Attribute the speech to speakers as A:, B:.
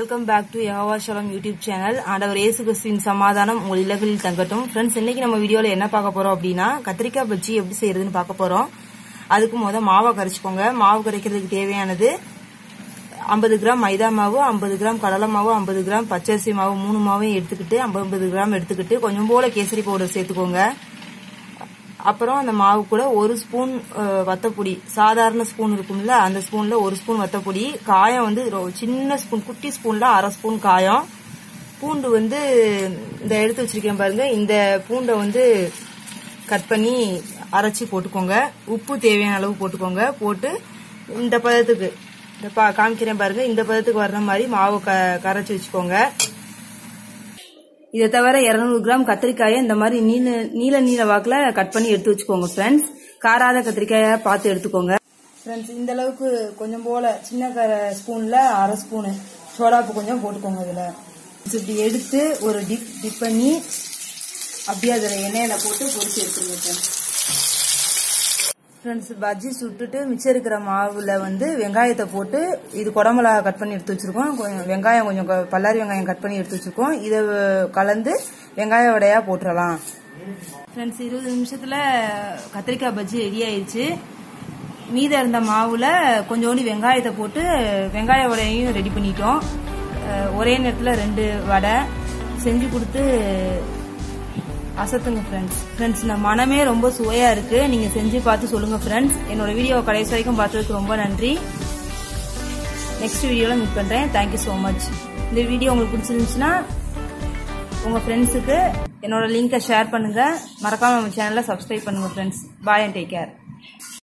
A: welcome back to Jehovah Shalom YouTube channel ஆண்டவர் இயேசு கிறிஸ்துவின் சமாதானம் உங்கள் இல்லங்களில் தங்கட்டும் ஃப்ரெண்ட்ஸ் இன்னைக்கு நம்ம வீடியோல என்ன பார்க்க போறோம் அப்படின்னா கத்திரிக்காய் பஜ்ஜி எப்படி செய்யறதுன்னு பார்க்க போறோம் அதுக்கு முத மாவை கரைச்சிக்கோங்க மாவு கரைக்கிறதுக்கு தேவையானது ஐம்பது கிராம் மைதா மாவு ஐம்பது கிராம் கடலை மாவு ஐம்பது கிராம் பச்சரிசி மாவு மூணு மாவையும் எடுத்துக்கிட்டு ஐம்பது கிராம் எடுத்துக்கிட்டு கொஞ்சம் போல கேசரி பவுடர் சேர்த்துக்கோங்க அப்புறம் அந்த மாவு கூட ஒரு ஸ்பூன் அஹ், வத்தப்பொடி சாதாரண ஸ்பூன் இருக்கும்ல அந்த ஸ்பூன்ல ஒரு ஸ்பூன் வத்தப்பொடி காயம் வந்து ரொ- சின்ன ஸ்பூன் குட்டி ஸ்பூன்ல அரை ஸ்பூன் காயம் பூண்டு வந்து இந்த எடுத்து வச்சிருக்கேன் பாருங்க இந்த பூண்டை வந்து கட் பண்ணி அரைச்சி போட்டுக்கோங்க உப்பு தேவையான அளவு போட்டுக்கோங்க போட்டு இந்த பதத்துக்கு இந்த பா- காமிக்கிறேன் பாருங்க இந்த பதத்துக்கு வர்ற மாதிரி மாவு க கரைச்சி வச்சுக்கோங்க இதை தவிர 200 கிராம் கத்திரிக்காயை இந்த மாதிரி நீல நீல நீல வாக்குல கட் பண்ணி எடுத்து வச்சுக்கோங்க ஃப்ரெண்ட்ஸ் காராத கத்திரிக்காயை பார்த்து எடுத்துக்கோங்க ஃப்ரெண்ட்ஸ் இந்த அளவுக்கு கொஞ்சம் போல சின்ன கர ஸ்பூன்ல அரை ஸ்பூனு சோடாப்பு கொஞ்சம் போட்டுக்கோங்க இதுல இப்படி எடுத்து ஒரு டிப் டிப் பண்ணி அப்படியே அதில் எண்ணெயில போட்டு பொரிச்சு எடுத்துருங்க ஃப்ரெண்ட்ஸ் ஃப்ரெண்ட்ஸ் பஜ்ஜி சுட்டுட்டு மிச்சம் இருக்கிற மாவுல வந்து வெங்காயத்தை போட்டு இது குடமிளகா கட் பண்ணி எடுத்து வச்சிருக்கோம் கொஞ்சம் வெங்காயம் கொஞ்சம் க- பல்லாரி வெங்காயம் கட் பண்ணி எடுத்து வச்சிருக்கோம் இதை கலந்து வெங்காய வடையா போட்டுறலாம் ஃப்ரெண்ட்ஸ் இருபது நிமிஷத்துல கத்திரிக்காய் பஜ்ஜி ரெடி ஆயிடுச்சு மீதம் இருந்த மாவுல கொஞ்சோண்டு வெங்காயத்தை போட்டு வெங்காய வடையையும் ரெடி பண்ணிட்டோம் அஹ் ஒரே நேரத்தில் ரெண்டு வடை செஞ்சு கொடுத்து அசத்துங்க ஃப்ரெண்ட்ஸ் ஃப்ரெண்ட்ஸ் இந்த மனமே ரொம்ப சுவையா இருக்கு நீங்க செஞ்சு பார்த்து சொல்லுங்க ஃப்ரெண்ட்ஸ் என்னோட வீடியோ கடைசி வரைக்கும் பார்த்ததுக்கு ரொம்ப நன்றி நெக்ஸ்ட் வீடியோல மீட் பண்றேன் தேங்க்யூ ஸோ மச் இந்த வீடியோ உங்களுக்கு பிடிச்சிருந்துச்சுன்னா உங்க ஃப்ரெண்ட்ஸுக்கு என்னோட லிங்கை ஷேர் பண்ணுங்க மறக்காம நம்ம சேனலை சப்ஸ்கிரைப் பண்ணுங்க friends bye and take care